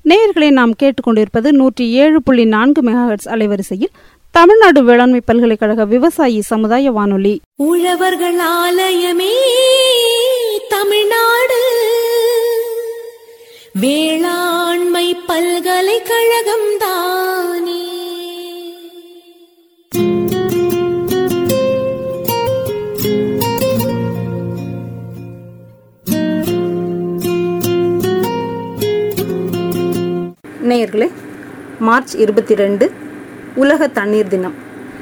நேயர்களை நாம் கேட்டுக்கொண்டிருப்பது நூற்றி ஏழு புள்ளி நான்கு மெகாஹெட்ஸ் அலைவரிசையில் தமிழ்நாடு வேளாண்மை பல்கலைக்கழக விவசாயி சமுதாய வானொலி உழவர்கள் ஆலயமே தமிழ்நாடு வேளாண்மை பல்கலைக்கழகம் தானே நேயர்களே மார்ச் இருபத்தி ரெண்டு உலக தண்ணீர் தினம்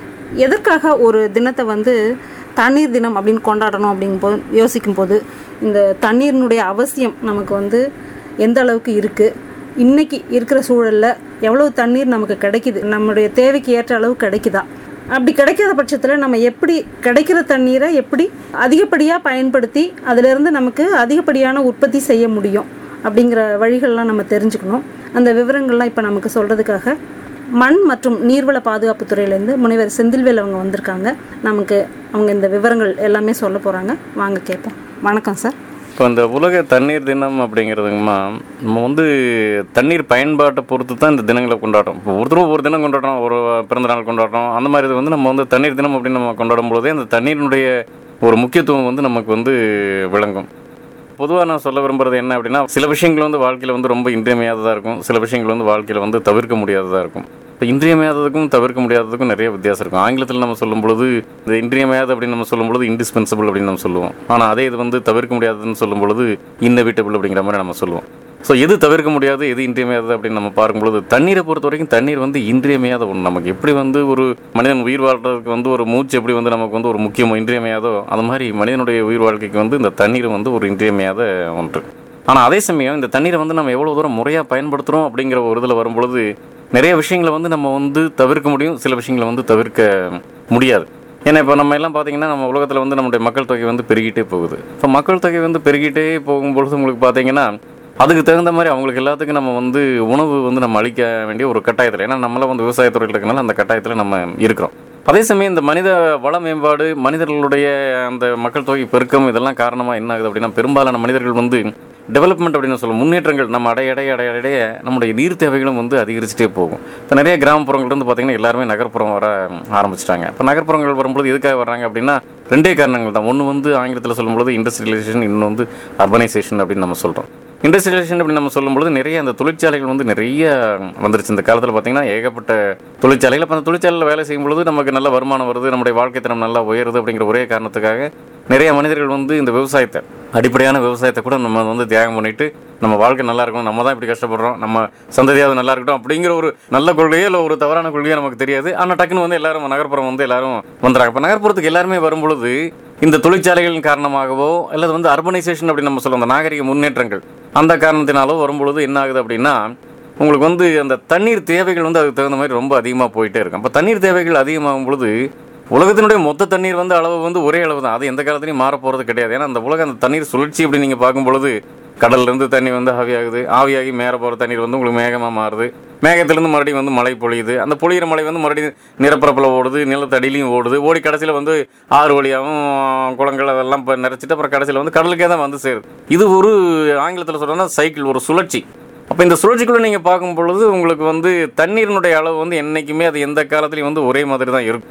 எதற்காக ஒரு தினத்தை வந்து தண்ணீர் தினம் அப்படின்னு கொண்டாடணும் அப்படிங்கும் போது யோசிக்கும் போது இந்த தண்ணீரினுடைய அவசியம் நமக்கு வந்து எந்த அளவுக்கு இருக்குது இன்னைக்கு இருக்கிற சூழலில் எவ்வளவு தண்ணீர் நமக்கு கிடைக்குது நம்முடைய தேவைக்கு ஏற்ற அளவு கிடைக்குதா அப்படி கிடைக்காத பட்சத்தில் நம்ம எப்படி கிடைக்கிற தண்ணீரை எப்படி அதிகப்படியாக பயன்படுத்தி அதிலிருந்து நமக்கு அதிகப்படியான உற்பத்தி செய்ய முடியும் அப்படிங்கிற வழிகள்லாம் நம்ம தெரிஞ்சுக்கணும் அந்த விவரங்கள்லாம் இப்போ நமக்கு சொல்கிறதுக்காக மண் மற்றும் நீர்வள பாதுகாப்பு துறையிலேருந்து முனைவர் செந்தில்வேல் அவங்க வந்திருக்காங்க நமக்கு அவங்க இந்த விவரங்கள் எல்லாமே சொல்ல போகிறாங்க வாங்க கேட்போம் வணக்கம் சார் இப்போ இந்த உலக தண்ணீர் தினம் அப்படிங்கிறதுங்கம்மா நம்ம வந்து தண்ணீர் பயன்பாட்டை பொறுத்து தான் இந்த தினங்களை கொண்டாடுறோம் இப்போ ஒருத்தரும் ஒரு தினம் கொண்டாடுறோம் ஒரு பிறந்த நாள் கொண்டாடுறோம் அந்த மாதிரி இது வந்து நம்ம வந்து தண்ணீர் தினம் அப்படின்னு நம்ம கொண்டாடும் பொழுதே அந்த தண்ணீரினுடைய ஒரு முக்கியத்துவம் வந்து நமக்கு வந்து விளங்கும் பொதுவாக நான் சொல்ல விரும்புறது என்ன அப்படின்னா சில விஷயங்கள் வந்து வாழ்க்கையில் வந்து ரொம்ப இன்றியமையாததாக இருக்கும் சில விஷயங்கள் வந்து வாழ்க்கையில் வந்து தவிர்க்க முடியாததாக இருக்கும் இப்போ இன்றியமையாததுக்கும் தவிர்க்க முடியாததுக்கும் நிறைய வித்தியாசம் இருக்கும் ஆங்கிலத்தில் நம்ம சொல்லும் பொழுது இந்த இன்றியமையாத அப்படின்னு நம்ம சொல்லும் பொழுது இன்டிஸ்பென்சிபிள் அப்படின்னு நம்ம சொல்லுவோம் ஆனால் அதே இது வந்து தவிர்க்க முடியாததுன்னு சொல்லும் பொழுது இன்னவிட்டபிள் அப்படிங்கிற மாதிரி நம்ம சொல்லுவோம் ஸோ எது தவிர்க்க முடியாது எது இன்றியமையாதது அப்படின்னு நம்ம பார்க்கும்பொழுது தண்ணீரை பொறுத்த வரைக்கும் தண்ணீர் வந்து இன்றியமையாத ஒன்று நமக்கு எப்படி வந்து ஒரு மனிதன் உயிர் வாழ்றதுக்கு வந்து ஒரு மூச்சு எப்படி வந்து நமக்கு வந்து ஒரு முக்கியமோ இன்றியமையாதோ அது மாதிரி மனிதனுடைய உயிர் வாழ்க்கைக்கு வந்து இந்த தண்ணீர் வந்து ஒரு இன்றியமையாத ஒன்று ஆனால் அதே சமயம் இந்த தண்ணீரை வந்து நம்ம எவ்வளோ தூரம் முறையாக பயன்படுத்துகிறோம் அப்படிங்கிற ஒரு இதில் வரும்பொழுது நிறைய விஷயங்களை வந்து நம்ம வந்து தவிர்க்க முடியும் சில விஷயங்களை வந்து தவிர்க்க முடியாது ஏன்னா இப்போ நம்ம எல்லாம் பார்த்தீங்கன்னா நம்ம உலகத்தில் வந்து நம்முடைய மக்கள் தொகை வந்து பெருகிட்டே போகுது இப்போ மக்கள் தொகை வந்து பெருகிட்டே போகும்பொழுது உங்களுக்கு பார்த்தீங்கன்னா அதுக்கு தகுந்த மாதிரி அவங்களுக்கு எல்லாத்துக்கும் நம்ம வந்து உணவு வந்து நம்ம அளிக்க வேண்டிய ஒரு கட்டாயத்தில் ஏன்னா நம்மளாம் வந்து விவசாயத்துறையில் இருக்கனால அந்த கட்டாயத்தில் நம்ம இருக்கிறோம் அதே சமயம் இந்த மனித வள மேம்பாடு மனிதர்களுடைய அந்த மக்கள் தொகை பெருக்கம் இதெல்லாம் காரணமாக என்ன ஆகுது அப்படின்னா பெரும்பாலான மனிதர்கள் வந்து டெவலப்மெண்ட் அப்படின்னு சொல்லுவோம் முன்னேற்றங்கள் நம்ம அடைய அடைய அடைய அடைய நம்முடைய நீர் தேவைகளும் வந்து அதிகரிச்சுட்டே போகும் இப்போ நிறைய கிராமப்புறங்கள் இருந்து பார்த்தீங்கன்னா எல்லாருமே நகர்ப்புறம் வர ஆரம்பிச்சிட்டாங்க இப்போ நகர்ப்புறங்கள் வரும்போது எதுக்காக வர்றாங்க அப்படின்னா ரெண்டே காரணங்கள் தான் ஒன்று வந்து ஆங்கிலத்தில் சொல்லும்போது இண்டஸ்ட்ரியலைசேஷன் இன்னொன்று வந்து அர்பனைசேஷன் அப்படின்னு நம்ம சொல்கிறோம் இண்டஸ்ட்ரியலைசேஷன் அப்படின்னு நம்ம சொல்லும்பொழுது நிறைய அந்த தொழிற்சாலைகள் வந்து நிறைய வந்துருச்சு இந்த காலத்தில் பார்த்தீங்கன்னா ஏகப்பட்ட தொழிற்சாலைகள் அப்போ அந்த தொழிற்சாலையில் வேலை செய்யும் பொழுது நமக்கு நல்ல வருமானம் வருது நம்முடைய வாழ்க்கை தரம் நல்லா உயருது அப்படிங்கிற ஒரே காரணத்துக்காக நிறைய மனிதர்கள் வந்து இந்த விவசாயத்தை அடிப்படையான விவசாயத்தை கூட நம்ம வந்து தியாகம் பண்ணிட்டு நம்ம வாழ்க்கை நல்லா இருக்கணும் நம்ம தான் இப்படி கஷ்டப்படுறோம் நம்ம சந்ததியாவது நல்லா இருக்கட்டும் அப்படிங்கிற ஒரு நல்ல கொள்கையோ இல்லை ஒரு தவறான கொள்கையோ நமக்கு தெரியாது ஆனால் டக்குன்னு வந்து எல்லாரும் நகர்ப்புறம் வந்து எல்லாரும் வந்துடுறாங்க இப்போ நகர்ப்புறத்துக்கு எல்லாருமே வரும்பொழுது இந்த தொழிற்சாலைகளின் காரணமாகவோ அல்லது வந்து அர்பனைசேஷன் அப்படின்னு நம்ம சொல்லுவோம் அந்த நாகரிக முன்னேற்றங்கள் அந்த காரணத்தினாலோ வரும்பொழுது என்ன ஆகுது அப்படின்னா உங்களுக்கு வந்து அந்த தண்ணீர் தேவைகள் வந்து அதுக்கு தகுந்த மாதிரி ரொம்ப அதிகமாக போயிட்டே இருக்கும் அப்போ தண்ணீர் தேவைகள் அதிகமாகும் பொழுது உலகத்தினுடைய மொத்த தண்ணீர் வந்து அளவு வந்து ஒரே அளவு தான் அது எந்த காலத்துலையும் மாற போகிறது கிடையாது ஏன்னா அந்த உலக அந்த தண்ணீர் சுழற்சி அப்படி நீங்கள் பார்க்கும் பொழுது கடல்ல இருந்து தண்ணி வந்து ஆவியாகுது ஆவியாகி மேலே போகிற தண்ணீர் வந்து உங்களுக்கு மேகமாக மாறுது மேகத்திலேருந்து மறுபடியும் வந்து மழை பொழியுது அந்த பொழியிற மழை வந்து மறுபடியும் நிலப்பரப்பில் ஓடுது நிலத்தடியிலையும் ஓடுது ஓடி கடைசியில் வந்து ஆறு வழியாகவும் குளங்கள் அதெல்லாம் இப்போ நிறச்சிட்டு அப்புறம் கடைசியில் வந்து கடலுக்கே தான் வந்து சேருது இது ஒரு ஆங்கிலத்தில் சொல்கிறோன்னா சைக்கிள் ஒரு சுழற்சி அப்போ இந்த சுழற்சிக்குள்ளே நீங்கள் பார்க்கும் பொழுது உங்களுக்கு வந்து தண்ணீரினுடைய அளவு வந்து என்றைக்குமே அது எந்த காலத்துலையும் வந்து ஒரே மாதிரி தான் இருக்கும்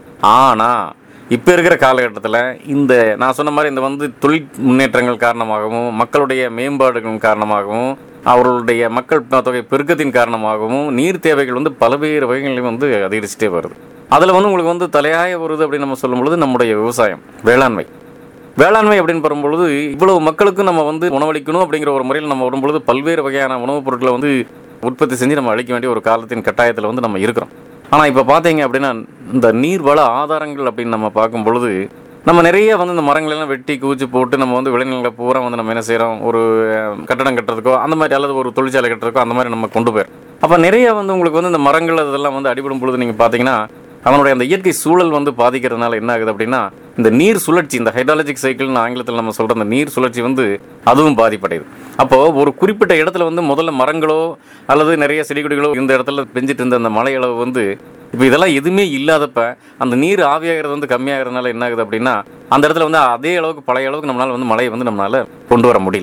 ஆனால் இப்போ இருக்கிற காலகட்டத்தில் இந்த நான் சொன்ன மாதிரி இந்த வந்து தொழில் முன்னேற்றங்கள் காரணமாகவும் மக்களுடைய மேம்பாடுகளின் காரணமாகவும் அவர்களுடைய மக்கள் தொகை பெருக்கத்தின் காரணமாகவும் நீர் தேவைகள் வந்து பல்வேறு வகைகளிலும் வந்து அதிகரிச்சுட்டே வருது அதில் வந்து உங்களுக்கு வந்து தலையாய வருது அப்படின்னு நம்ம சொல்லும் பொழுது நம்முடைய விவசாயம் வேளாண்மை வேளாண்மை அப்படின்னு வரும்பொழுது இவ்வளவு மக்களுக்கும் நம்ம வந்து உணவளிக்கணும் அப்படிங்கிற ஒரு முறையில் நம்ம வரும்பொழுது பல்வேறு வகையான உணவுப் பொருட்களை வந்து உற்பத்தி செஞ்சு நம்ம அளிக்க வேண்டிய ஒரு காலத்தின் கட்டாயத்தில் வந்து நம்ம இருக்கிறோம் ஆனால் இப்போ பார்த்தீங்க அப்படின்னா இந்த நீர்வள ஆதாரங்கள் அப்படின்னு நம்ம பார்க்கும் பொழுது நம்ம நிறைய வந்து இந்த மரங்களெல்லாம் வெட்டி குவிச்சு போட்டு நம்ம வந்து விளைநிலங்களை பூரா வந்து நம்ம என்ன செய்கிறோம் ஒரு அஹ், கட்டடம் கட்டுறதுக்கோ அந்த மாதிரி அல்லது ஒரு தொழிற்சாலை கட்டுறதுக்கோ அந்த மாதிரி நம்ம கொண்டு போயிடும் அப்போ நிறைய வந்து உங்களுக்கு வந்து இந்த மரங்கள் அதெல்லாம் வந்து அடிபடும் பொழுது நீங்கள் பார்த்தீங்கன்னா அதனுடைய அந்த இயற்கை சூழல் வந்து பாதிக்கிறதுனால என்ன ஆகுது அப்படின்னா இந்த நீர் சுழற்சி இந்த ஹைட்ராலஜிக் சைக்கிள்னு ஆங்கிலத்தில் நம்ம சொல்கிற அந்த நீர் சுழற்சி வந்து அதுவும் பாதிப்படையுது அப்போது ஒரு குறிப்பிட்ட இடத்துல வந்து முதல்ல மரங்களோ அல்லது நிறைய செடி கொடிகளோ இந்த இடத்துல பெஞ்சிட்டு இருந்த அந்த மழை அளவு வந்து இப்போ இதெல்லாம் எதுவுமே இல்லாதப்ப அந்த நீர் ஆவியாகிறது வந்து கம்மியாகிறதுனால என்ன ஆகுது அப்படின்னா அந்த இடத்துல வந்து அதே அளவுக்கு பழைய அளவுக்கு நம்மளால வந்து மழையை வந்து நம்மளால கொண்டு வர முடியல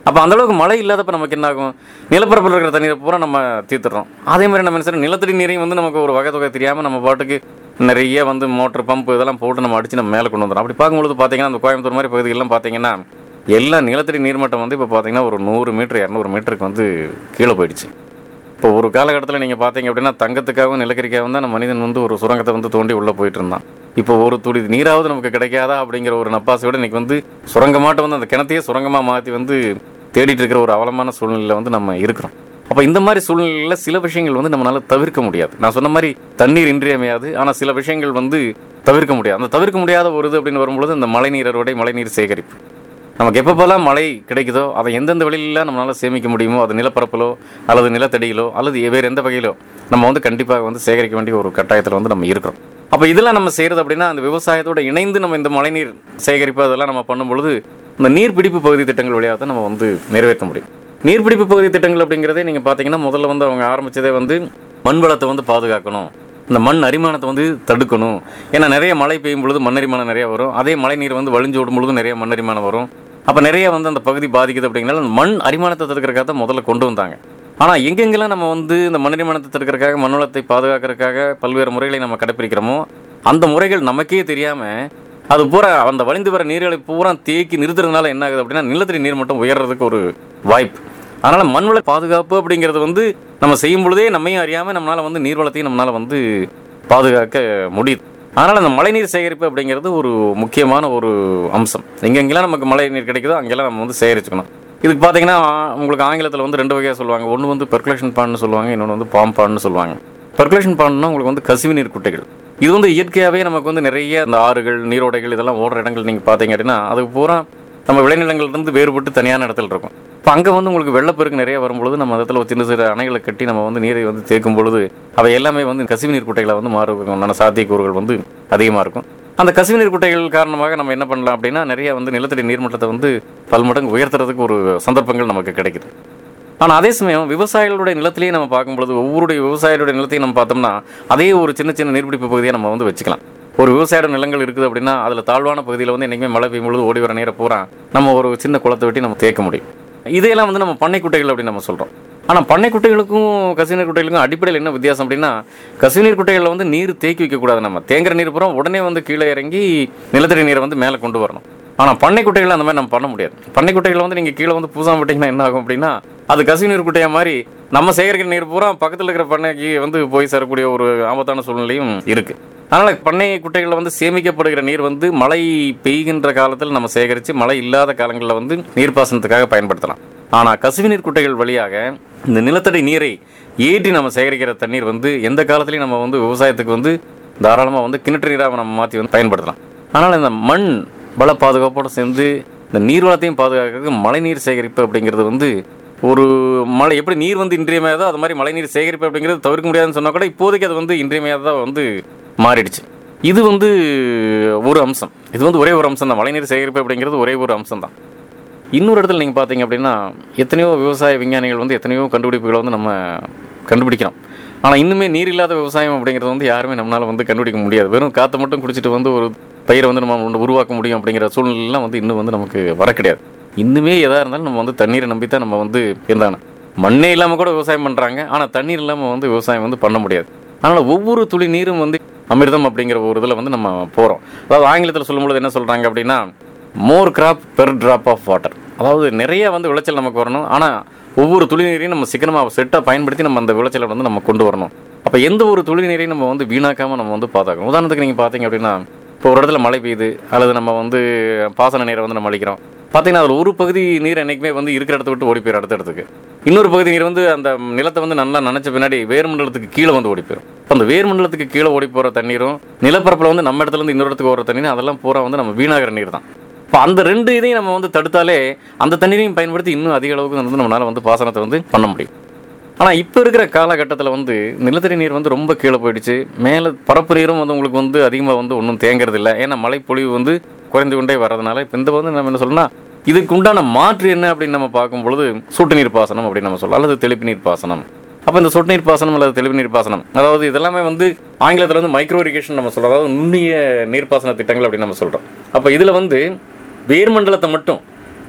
அப்போ அந்த அளவுக்கு மழை இல்லாதப்ப நமக்கு என்ன ஆகும் நிலப்பரப்பில் இருக்கிற தண்ணீரை பூரா நம்ம தீர்த்துறோம் அதே மாதிரி நம்ம என்ன செய்றோம், நிலத்தடி நீரையும் வந்து நமக்கு ஒரு வகை தொகை தெரியாமல் நம்ம பாட்டுக்கு நிறைய வந்து மோட்டர் பம்ப் இதெல்லாம் போட்டு நம்ம அடிச்சு நம்ம மேலே கொண்டு வந்துடும் அப்படி பார்க்கும்பொழுது பார்த்தீங்கன்னா அந்த கோயம்புத்தூர் மாதிரி பகுதிகளெலாம் பார்த்தீங்கன்னா எல்லா நிலத்தடி நீர்மட்டம் வந்து இப்போ பார்த்தீங்கன்னா ஒரு நூறு மீட்டர் இரநூறு மீட்டருக்கு வந்து கீழே போயிடுச்சு இப்போ ஒரு காலகட்டத்தில் நீங்கள் பார்த்தீங்க அப்படின்னா தங்கத்துக்காகவும் நிலக்கரிக்காகவும் தான் நம்ம மனிதன் வந்து ஒரு சுரங்கத்தை வந்து தோண்டி உள்ளே போயிட்டு இருந்தான் இப்போ ஒரு துளி நீராவது நமக்கு கிடைக்காதா அப்படிங்கிற ஒரு நப்பாசையோட இன்னைக்கு வந்து சுரங்கமாட்ட வந்து அந்த கிணத்தையே சுரங்கமாக மாற்றி வந்து தேடிட்டு இருக்கிற ஒரு அவலமான சூழ்நிலையில் வந்து நம்ம இருக்கிறோம் அப்போ இந்த மாதிரி சூழ்நிலையில் சில விஷயங்கள் வந்து நம்மளால தவிர்க்க முடியாது நான் சொன்ன மாதிரி தண்ணீர் இன்றியமையாது ஆனால் சில விஷயங்கள் வந்து தவிர்க்க முடியாது அந்த தவிர்க்க முடியாத ஒரு இது அப்படின்னு வரும்பொழுது இந்த மழைநீர் அறுவடை மழைநீர் சேகரிப்பு நமக்கு எப்பப்போலாம் மழை கிடைக்குதோ அதை எந்தெந்த வழியிலாம் நம்மளால சேமிக்க முடியுமோ அது நிலப்பரப்பிலோ அல்லது நிலத்தடியிலோ அல்லது வேறு எந்த வகையிலோ நம்ம வந்து கண்டிப்பாக வந்து சேகரிக்க வேண்டிய ஒரு கட்டாயத்தில் வந்து நம்ம இருக்கிறோம் அப்போ இதெல்லாம் நம்ம செய்கிறது அப்படின்னா அந்த விவசாயத்தோட இணைந்து நம்ம இந்த மழைநீர் சேகரிப்பு அதெல்லாம் நம்ம பண்ணும் பொழுது இந்த நீர்பிடிப்பு பகுதி திட்டங்கள் வழியாக தான் நம்ம வந்து நிறைவேற்ற முடியும் நீர்பிடிப்பு பகுதி திட்டங்கள் அப்படிங்கிறதே நீங்கள் பார்த்தீங்கன்னா முதல்ல வந்து அவங்க ஆரம்பிச்சதே வந்து மண் வளத்தை வந்து பாதுகாக்கணும் இந்த மண் அரிமானத்தை வந்து தடுக்கணும் ஏன்னா நிறைய மழை பெய்யும் பொழுது மண் அரிமானம் நிறைய வரும் அதே மழை நீர் வந்து வழிஞ்சு விடும் பொழுது நிறைய மண் அரிமானம் வரும் அப்போ நிறைய வந்து அந்த பகுதி பாதிக்குது அப்படிங்கிறனால அந்த மண் அரிமானத்தை தடுக்கிறக்காக தான் முதல்ல கொண்டு வந்தாங்க ஆனால் எங்கெங்கெல்லாம் நம்ம வந்து இந்த மண் அரிமானத்தை தடுக்கிறதுக்காக மண் வளத்தை பாதுகாக்கிறதுக்காக பல்வேறு முறைகளை நம்ம கடைப்பிடிக்கிறோமோ அந்த முறைகள் நமக்கே தெரியாமல் அது பூரா அந்த வழிந்து வர நீர்களை பூரா தேக்கி நிறுத்துறதுனால என்ன ஆகுது அப்படின்னா நிலத்தடி நீர் மட்டம் உயர்றதுக்கு ஒரு வாய்ப்பு அதனால மண்வள பாதுகாப்பு அப்படிங்கிறது வந்து நம்ம செய்யும் பொழுதே நம்மையும் அறியாம நம்மளால வந்து நீர்வளத்தையும் நம்மளால வந்து பாதுகாக்க முடியுது அதனால அந்த மழைநீர் சேகரிப்பு அப்படிங்கிறது ஒரு முக்கியமான ஒரு அம்சம் எங்கெங்கெல்லாம் நமக்கு மழை நீர் கிடைக்குதோ அங்கெல்லாம் நம்ம வந்து சேகரிச்சுக்கணும் இதுக்கு பார்த்தீங்கன்னா உங்களுக்கு ஆங்கிலத்தில் வந்து ரெண்டு வகையாக சொல்லுவாங்க ஒன்று வந்து பெர்குலேஷன் பான்னு சொல்லுவாங்க இன்னொன்று வந்து பாம் பான்னு சொல்லுவாங்க பெர்குலேஷன் பான்னா உங்களுக்கு வந்து கசிவு நீர் குட்டைகள் இது வந்து இயற்கையாகவே நமக்கு வந்து நிறைய இந்த ஆறுகள் நீரோடைகள் இதெல்லாம் ஓடுற இடங்கள் நீங்கள் பார்த்தீங்க அப்படின்னா அதுக்கு பூரா நம்ம விளைநிலங்கள்லேருந்து வேறுபட்டு தனியான இடத்துல இருக்கும் இப்போ அங்கே வந்து உங்களுக்கு வெள்ளப்பெருக்கு நிறைய வரும்பொழுது நம்ம இடத்துல ஒரு சின்ன சிறு அணைகளை கட்டி நம்ம வந்து நீரை வந்து தேக்கும் பொழுது அவை எல்லாமே வந்து கசிவு நீர் குட்டைகளை வந்து மாறுவதற்கான சாத்தியக்கூறுகள் வந்து அதிகமாக இருக்கும் அந்த கசிவு நீர் குட்டைகள் காரணமாக நம்ம என்ன பண்ணலாம் அப்படின்னா நிறைய வந்து நிலத்தடி நீர்மட்டத்தை வந்து பல்மடங்கு உயர்த்துறதுக்கு ஒரு சந்தர்ப்பங்கள் நமக்கு கிடைக்குது ஆனால் அதே சமயம் விவசாயிகளுடைய நிலத்திலேயே நம்ம பார்க்கும்பொழுது ஒவ்வொருடைய விவசாயிகளுடைய நிலத்தையும் நம்ம பார்த்தோம்னா அதே ஒரு சின்ன சின்ன நீர்பிடிப்பு பகுதியை நம்ம வந்து வச்சுக்கலாம் ஒரு விவசாயோட நிலங்கள் இருக்குது அப்படின்னா அதில் தாழ்வான பகுதியில் வந்து என்றைக்குமே மழை பெய்யும் பொழுது ஓடி வர நீரை பூரா நம்ம ஒரு சின்ன குளத்தை வெட்டி நம்ம தேக்க முடியும் இதையெல்லாம் வந்து நம்ம பண்ணை குட்டைகள் அப்படின்னு நம்ம சொல்கிறோம் ஆனால் பண்ணை குட்டைகளுக்கும் கசிநீர் குட்டைகளுக்கும் அடிப்படையில் என்ன வித்தியாசம் அப்படின்னா கசிநீர் குட்டைகளில் வந்து நீர் தேக்கி வைக்கக்கூடாது நம்ம தேங்குற நீர் பூரா உடனே வந்து கீழே இறங்கி நிலத்தடி நீரை வந்து மேலே கொண்டு வரணும் ஆனால் பண்ணை குட்டைகள் அந்த மாதிரி நம்ம பண்ண முடியாது பண்ணை குட்டைகளை வந்து நீங்கள் கீழே வந்து பூசாம விட்டீங்கன்னா என்ன ஆகும் அப்படின்னா அது கசிவு நீர் குட்டையா மாதிரி நம்ம சேகரிக்கிற நீர் பூரா பக்கத்தில் இருக்கிற பண்ணைக்கு வந்து போய் சேரக்கூடிய ஒரு ஆபத்தான சூழ்நிலையும் இருக்கு அதனால பண்ணை குட்டைகளில் வந்து சேமிக்கப்படுகிற நீர் வந்து மழை பெய்கின்ற காலத்தில் நம்ம சேகரித்து மழை இல்லாத காலங்களில் வந்து நீர்ப்பாசனத்துக்காக பயன்படுத்தலாம் ஆனால் கசிவு நீர் குட்டைகள் வழியாக இந்த நிலத்தடி நீரை ஏற்றி நம்ம சேகரிக்கிற தண்ணீர் வந்து எந்த காலத்துலையும் நம்ம வந்து விவசாயத்துக்கு வந்து தாராளமாக வந்து கிணற்று நீராக நம்ம மாற்றி வந்து பயன்படுத்தலாம் ஆனால் இந்த மண் வள பாதுகாப்போடு சேர்ந்து இந்த நீர்வளத்தையும் பாதுகாக்கிறதுக்கு மழைநீர் சேகரிப்பு அப்படிங்கிறது வந்து ஒரு மழை எப்படி நீர் வந்து இன்றியமையாதோ அது மாதிரி மழைநீர் சேகரிப்பு அப்படிங்கிறது தவிர்க்க முடியாதுன்னு சொன்னால் கூட இப்போதைக்கு அது வந்து இன்றியமையாததாக வந்து மாறிடுச்சு இது வந்து ஒரு அம்சம் இது வந்து ஒரே ஒரு அம்சம் தான் மழைநீர் சேகரிப்பு அப்படிங்கிறது ஒரே ஒரு அம்சம் தான் இன்னொரு இடத்துல நீங்கள் பார்த்தீங்க அப்படின்னா எத்தனையோ விவசாய விஞ்ஞானிகள் வந்து எத்தனையோ கண்டுபிடிப்புகளை வந்து நம்ம கண்டுபிடிக்கிறோம் ஆனால் இன்னுமே நீர் இல்லாத விவசாயம் அப்படிங்கிறது வந்து யாருமே நம்மளால் வந்து கண்டுபிடிக்க முடியாது வெறும் காற்றை மட்டும் குடிச்சிட்டு வந்து ஒரு பயிரை வந்து நம்ம ஒன்று உருவாக்க முடியும் அப்படிங்கிற சூழ்நிலைலாம் வந்து இன்னும் வந்து நமக்கு வர கிடையாது இன்னுமே எதாக இருந்தாலும் நம்ம வந்து தண்ணீரை நம்பி தான் நம்ம வந்து இருந்தாங்க மண்ணே இல்லாமல் கூட விவசாயம் பண்ணுறாங்க ஆனால் தண்ணீர் இல்லாமல் வந்து விவசாயம் வந்து பண்ண முடியாது அதனால் ஒவ்வொரு துளி நீரும் வந்து அமிர்தம் அப்படிங்கிற ஒரு இதில் வந்து நம்ம போகிறோம் அதாவது ஆங்கிலத்தில் சொல்லும்பொழுது என்ன சொல்கிறாங்க அப்படின்னா more crop per drop of water அதாவது நிறைய வந்து விளைச்சல் நமக்கு வரணும் ஆனால் ஒவ்வொரு துளி நீரையும் நம்ம சிக்கனமாக செட்டாக பயன்படுத்தி நம்ம அந்த விளைச்சலை வந்து நம்ம கொண்டு வரணும் அப்போ எந்த ஒரு துளி நீரையும் நம்ம வந்து வீணாக்காமல் நம்ம வந்து பாதுகாக்கணும் உதாரணத்துக்கு நீங்கள் பார்த்தீங்க அப்படின்னா இப்போ ஒரு இடத்துல மழை பெய்யுது அல்லது நம்ம வந்து பாசன நீரை வந்து நம்ம அளிக்கிறோம் பார்த்தீங்கன்னா அதில் ஒரு பகுதி நீர் என்றைக்குமே வந்து இருக்கிற இடத்த விட்டு ஓடி போயிடும் அடுத்த இடத்துக்கு இன்னொரு பகுதி நீர் வந்து அந்த நிலத்தை வந்து நல்லா நனைச்ச பின்னாடி வேர்மண்டலத்துக்கு கீழே வந்து ஓடி போயிடும் அப்ப அந்த வேர்மண்டலத்துக்கு கீழே ஓடி போகிற தண்ணீரும் நிலப்பரப்பில் வந்து நம்ம இடத்துல இருந்து இன்னொரு இடத்துக்கு ஓடுற தண்ணீரும் அதெல்லாம் பூரா வந்து நம்ம வீணாகிற நீர் தான் இப்போ அந்த ரெண்டு இதையும் நம்ம வந்து தடுத்தாலே அந்த தண்ணீரையும் பயன்படுத்தி இன்னும் அதிக அளவுக்கு வந்து நம்மளால வந்து பாசனத்தை வந்து பண்ண முடியும் ஆனால் இப்போ இருக்கிற காலகட்டத்தில் வந்து நிலத்தடி நீர் வந்து ரொம்ப கீழே போயிடுச்சு மேலே பரப்பு நீரும் வந்து உங்களுக்கு வந்து அதிகமாக வந்து ஒன்றும் தேங்கிறது இல்லை ஏன்னா மழை பொழிவு வந்து குறைந்து கொண்டே வரதுனால இப்போ இந்த வந்து நம்ம என்ன சொல்லணும்னா இதுக்கு உண்டான மாற்று என்ன அப்படின்னு நம்ம பார்க்கும் பொழுது சொட்டு நீர் பாசனம் அப்படின்னு நம்ம சொல்லலாம் அல்லது தெளிப்பு நீர் பாசனம் அப்போ இந்த சொட்டு நீர் பாசனம் அல்லது தெளிவு நீர் பாசனம் அதாவது இதெல்லாமே வந்து ஆங்கிலத்தில் வந்து மைக்ரோ இரிகேஷன் நம்ம சொல்கிறோம் அதாவது நுண்ணிய நீர்ப்பாசன திட்டங்கள் அப்படின்னு நம்ம சொல்கிறோம் அப்போ இதில் வந்து வேர்மண்டலத்தை மட்டும்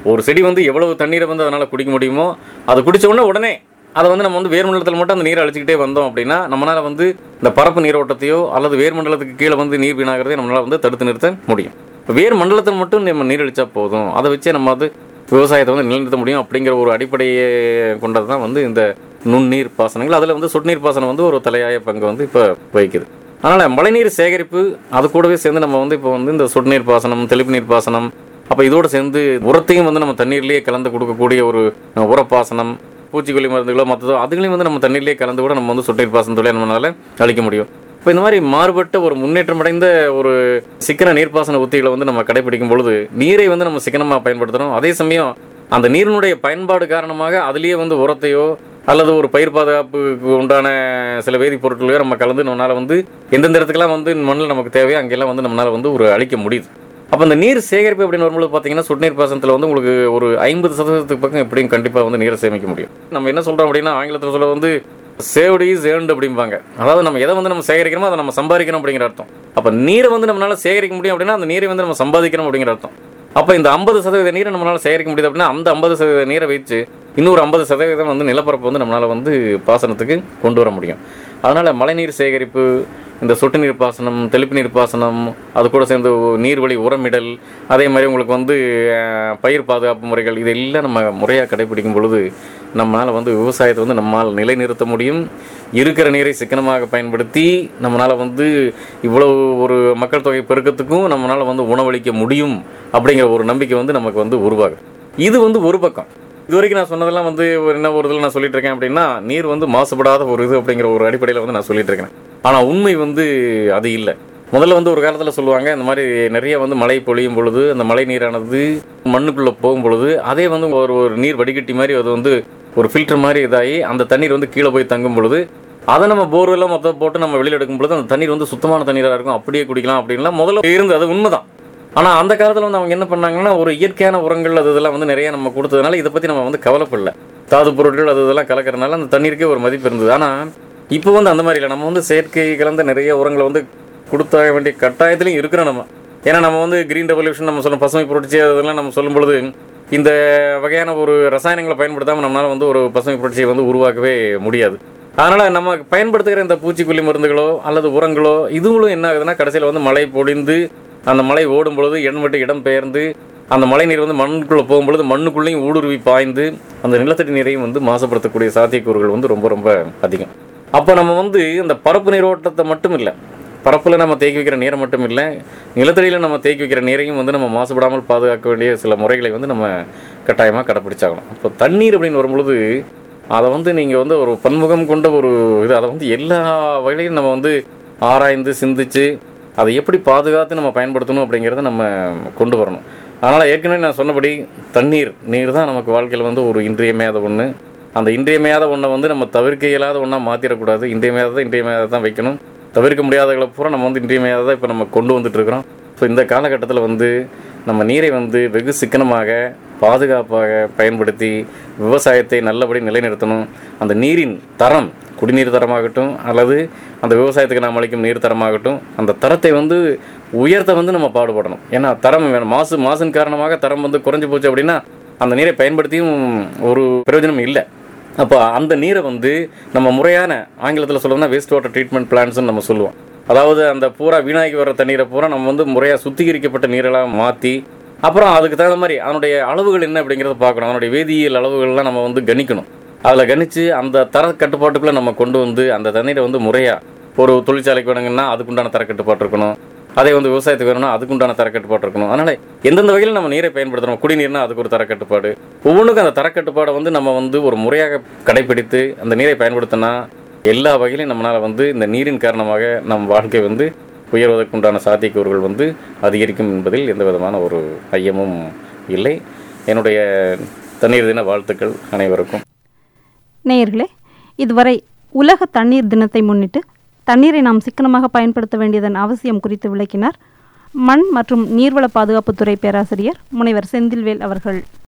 ஒரு செடி வந்து எவ்வளவு தண்ணீரை வந்து அதனால் குடிக்க முடியுமோ அது குடிச்ச உடனே உடனே அதை வந்து நம்ம வந்து வேர்மண்டலத்தில் மட்டும் அந்த நீரை அழிச்சிக்கிட்டே வந்தோம் அப்படின்னா நம்மளால வந்து இந்த பரப்பு நீரோட்டத்தையோ அல்லது வேர்மண்டலத்துக்கு கீழே வந்து நீர் வீணாகிறதையோ நம்மளால வந்து தடுத்து நிறுத்த முடியும் இப்போ வேர் மண்டலத்தில் மட்டும் நம்ம நீர் அழிச்சா போதும் அதை வச்சே நம்ம வந்து விவசாயத்தை வந்து நிலைநிறுத்த முடியும் அப்படிங்கிற ஒரு அடிப்படையை கொண்டது தான் வந்து இந்த நுண்ணீர் பாசனங்கள் அதில் வந்து சொட்டுநீர் பாசனம் வந்து ஒரு தலையாய பங்கு வந்து இப்போ வகிக்குது அதனால் மழைநீர் சேகரிப்பு அது கூடவே சேர்ந்து நம்ம வந்து இப்போ வந்து இந்த சொட்டுநீர் பாசனம் தெளிப்பு நீர் பாசனம் அப்போ இதோட சேர்ந்து உரத்தையும் வந்து நம்ம தண்ணீர்லேயே கலந்து கொடுக்கக்கூடிய ஒரு அஹ், உரப்பாசனம் பூச்சிக்கொல்லி மருந்துகளோ மற்றதோ அதுகளையும் வந்து நம்ம தண்ணீர்லேயே கலந்து கூட நம்ம வந்து சொட்டுநீர் பாசனம் தொழில் நம்மளால அளிக்க முடியும் இப்போ இந்த மாதிரி மாறுபட்ட ஒரு முன்னேற்றம் அடைந்த ஒரு சிக்கன நீர்ப்பாசன உத்திகளை வந்து நம்ம கடைபிடிக்கும் பொழுது நீரை வந்து நம்ம சிக்கனமாக பயன்படுத்துகிறோம் அதே சமயம் அந்த நீரினுடைய பயன்பாடு காரணமாக அதுலேயே வந்து உரத்தையோ அல்லது ஒரு பயிர் பாதுகாப்புக்கு உண்டான சில வேதிப்பொருட்களையோ நம்ம கலந்து நம்மளால வந்து எந்தெந்த இடத்துக்குலாம் வந்து மண்ணில் நமக்கு தேவையோ அங்கெல்லாம் வந்து நம்மளால வந்து ஒரு அழிக்க முடியுது அப்போ இந்த நீர் சேகரிப்பு அப்படின்னு வரும்போது பார்த்தீங்கன்னா சொட்டுநீர் பாசனத்தில் வந்து உங்களுக்கு ஒரு ஐம்பது சதவீதத்துக்கு பக்கம் எப்படியும் கண்டிப்பாக வந்து நீரை சேமிக்க முடியும் நம்ம என்ன சொல்கிறோம் அப்படின்னா ஆங்கிலத்தில் சொல்ல வந்து சேவ்டு இஸ் ஏர்ன்டு அப்படிம்பாங்க அதாவது நம்ம எதை வந்து நம்ம சேகரிக்கிறோமோ அதை நம்ம சம்பாதிக்கணும் அப்படிங்கிற அர்த்தம் அப்போ நீரை வந்து நம்மளால சேகரிக்க முடியும் அப்படின்னா அந்த நீரை வந்து நம்ம சம்பாதிக்கணும் அப்படிங்கிற அர்த்தம் அப்போ இந்த ஐம்பது சதவீத நீரை நம்மளால சேகரிக்க முடியுது அப்படின்னா அந்த ஐம்பது சதவீத நீரை வச்சு இன்னொரு ஐம்பது சதவீதம் வந்து நிலப்பரப்பு வந்து நம்மளால வந்து பாசனத்துக்கு கொண்டு வர முடியும் அதனால மழைநீர் சேகரிப்பு இந்த சொட்டு நீர் பாசனம் தெளிப்பு நீர் பாசனம் அது கூட சேர்ந்து நீர்வழி உரமிடல் அதே மாதிரி உங்களுக்கு வந்து அஹ், பயிர் பாதுகாப்பு முறைகள் இதெல்லாம் நம்ம முறையாக கடைபிடிக்கும் பொழுது நம்மளால் வந்து விவசாயத்தை வந்து நம்மால் நிலைநிறுத்த முடியும் இருக்கிற நீரை சிக்கனமாக பயன்படுத்தி நம்மளால் வந்து இவ்வளவு ஒரு மக்கள் தொகை பெருக்கத்துக்கும் நம்மளால் வந்து உணவளிக்க முடியும் அப்படிங்கிற ஒரு நம்பிக்கை வந்து நமக்கு வந்து உருவாகும் இது வந்து ஒரு பக்கம் இது வரைக்கும் நான் சொன்னதெல்லாம் வந்து ஒரு என்ன ஒரு இதில் நான் சொல்லிட்டு இருக்கேன் அப்படின்னா நீர் வந்து மாசுபடாத ஒரு இது அப்படிங்கிற ஒரு அடிப்படையில் வந்து நான் சொல்லிட்டு இருக்கேன் ஆனால் உண்மை வந்து அது இல்லை முதல்ல வந்து ஒரு காலத்தில் சொல்லுவாங்க இந்த மாதிரி நிறைய வந்து மழை பொழியும் பொழுது அந்த மழை நீரானது மண்ணுக்குள்ளே போகும் பொழுது அதே வந்து ஒரு ஒரு நீர் வடிகட்டி மாதிரி அது வந்து ஒரு ஃபில்டர் மாதிரி இதாகி அந்த தண்ணீர் வந்து கீழே போய் தங்கும் பொழுது அதை நம்ம போர்வெல்லாம் மொத்தம் போட்டு நம்ம வெளியில் எடுக்கும் பொழுது அந்த தண்ணீர் வந்து சுத்தமான தண்ணீராக இருக்கும் அப்படியே குடிக்கலாம் அப்படின்லாம் முதல்ல இருந்து அது உண்மைதான் ஆனால் அந்த காலத்தில் வந்து அவங்க என்ன பண்ணாங்கன்னா ஒரு இயற்கையான உரங்கள் அது இதெல்லாம் வந்து நிறைய நம்ம கொடுத்ததுனால இதை பற்றி நம்ம வந்து கவலைப்படல தாது பொருட்கள் அது இதெல்லாம் கலக்கறதுனால அந்த தண்ணீருக்கே ஒரு மதிப்பு இருந்தது ஆனால் இப்போ வந்து அந்த மாதிரி இல்லை நம்ம வந்து செயற்கை கலந்த நிறைய உரங்களை வந்து கொடுத்தாக வேண்டிய கட்டாயத்திலையும் இருக்கிறோம் நம்ம ஏன்னா நம்ம வந்து கிரீன் ரெவல்யூஷன் நம்ம சொல்லும் பசுமை புரட்சி அதெல்லாம் நம்ம சொல்லும் பொழுது இந்த வகையான ஒரு ரசாயனங்களை பயன்படுத்தாமல் நம்மளால வந்து ஒரு பசுமை புரட்சியை வந்து உருவாக்கவே முடியாது அதனால நம்ம பயன்படுத்துகிற இந்த பூச்சிக்கொல்லி மருந்துகளோ அல்லது உரங்களோ இதுவும் என்ன ஆகுதுன்னா கடைசியில் வந்து மழை பொழிந்து அந்த மழை ஓடும் பொழுது இடம் விட்டு இடம் பெயர்ந்து அந்த மழை நீர் வந்து மண்ணுக்குள்ளே போகும்பொழுது மண்ணுக்குள்ளேயும் ஊடுருவி பாய்ந்து அந்த நிலத்தடி நீரையும் வந்து மாசுபடுத்தக்கூடிய சாத்தியக்கூறுகள் வந்து ரொம்ப ரொம்ப அதிகம் அப்போ நம்ம வந்து இந்த பரப்பு நீரோட்டத்தை மட்டும் இல்லை பரப்பில் நம்ம தேக்கி வைக்கிற நீரை மட்டும் இல்லை நிலத்தடியில் நம்ம தேக்கி வைக்கிற நீரையும் வந்து நம்ம மாசுபடாமல் பாதுகாக்க வேண்டிய சில முறைகளை வந்து நம்ம கட்டாயமாக கடைப்பிடிச்சாகணும் இப்போ தண்ணீர் அப்படின்னு வரும்பொழுது அதை வந்து நீங்கள் வந்து ஒரு பன்முகம் கொண்ட ஒரு இது அதை வந்து எல்லா வகையிலையும் நம்ம வந்து ஆராய்ந்து சிந்திச்சு அதை எப்படி பாதுகாத்து நம்ம பயன்படுத்தணும் அப்படிங்கிறத நம்ம கொண்டு வரணும் அதனால் ஏற்கனவே நான் சொன்னபடி தண்ணீர் நீர் தான் நமக்கு வாழ்க்கையில் வந்து ஒரு இன்றியமையாத ஒன்று அந்த இன்றியமையாத ஒன்றை வந்து நம்ம தவிர்க்க இயலாத ஒன்றா மாற்றிடக்கூடாது இன்றியமையாததை இன்றியமையாத தான் வைக்கணும் தவிர்க்க முடியாதகளை பூரா நம்ம வந்து இன்றியமையாததை இப்போ நம்ம கொண்டு வந்துட்டு இருக்கிறோம் ஸோ இந்த காலகட்டத்தில் வந்து நம்ம நீரை வந்து வெகு சிக்கனமாக பாதுகாப்பாக பயன்படுத்தி விவசாயத்தை நல்லபடி நிலைநிறுத்தணும் அந்த நீரின் தரம் குடிநீர் தரமாகட்டும் அல்லது அந்த விவசாயத்துக்கு நாம் அளிக்கும் நீர் தரமாகட்டும் அந்த தரத்தை வந்து உயர்த்த வந்து நம்ம பாடுபடணும் ஏன்னா தரம் வேணும் மாசு மாசின் காரணமாக தரம் வந்து குறைஞ்சு போச்சு அப்படின்னா அந்த நீரை பயன்படுத்தியும் ஒரு பிரயோஜனம் இல்லை அப்போ அந்த நீரை வந்து நம்ம முறையான ஆங்கிலத்தில் சொல்லணும்னா வேஸ்ட் வாட்டர் ட்ரீட்மெண்ட் பிளான்ஸ்னு நம்ம சொல்லுவோம் அதாவது அந்த பூரா வீணாகி வர தண்ணீரை பூரா நம்ம வந்து முறையாக சுத்திகரிக்கப்பட்ட நீரெல்லாம் மாற்றி அப்புறம் அதுக்கு தகுந்த மாதிரி அதனுடைய அளவுகள் என்ன அப்படிங்கிறத பார்க்கணும் அதனுடைய வேதியியல் அளவுகள்லாம் நம்ம வந்து கணிக்கணும் அதில் கணிச்சு அந்த தர கட்டுப்பாட்டுக்குள்ளே நம்ம கொண்டு வந்து அந்த தண்ணீரை வந்து முறையாக ஒரு தொழிற்சாலைக்கு வேணுங்கன்னா அதுக்குண்டான தரக்கட்டுப்பாடு இருக்கணும் அதே வந்து விவசாயத்துக்கு வேணும்னா அதுக்குண்டான தரக்கட்டுப்பாடு இருக்கணும் அதனால் எந்தெந்த வகையில் நம்ம நீரை பயன்படுத்தணும் குடிநீர்னா அதுக்கு ஒரு தரக்கட்டுப்பாடு ஒவ்வொன்றுக்கும் அந்த தரக்கட்டுப்பாடை வந்து நம்ம வந்து ஒரு முறையாக கடைபிடித்து அந்த நீரை பயன்படுத்தினா எல்லா வகையிலும் நம்மளால் வந்து இந்த நீரின் காரணமாக நம் வாழ்க்கை வந்து உயர்வதற்குண்டான சாத்தியக்கூறுகள் வந்து அதிகரிக்கும் என்பதில் எந்த விதமான ஒரு ஐயமும் இல்லை என்னுடைய தண்ணீர் தின வாழ்த்துக்கள் அனைவருக்கும் நேயர்களே இதுவரை உலக தண்ணீர் தினத்தை முன்னிட்டு தண்ணீரை நாம் சிக்கனமாக பயன்படுத்த வேண்டியதன் அவசியம் குறித்து விளக்கினார் மண் மற்றும் நீர்வள பாதுகாப்புத்துறை பேராசிரியர் முனைவர் செந்தில்வேல் அவர்கள்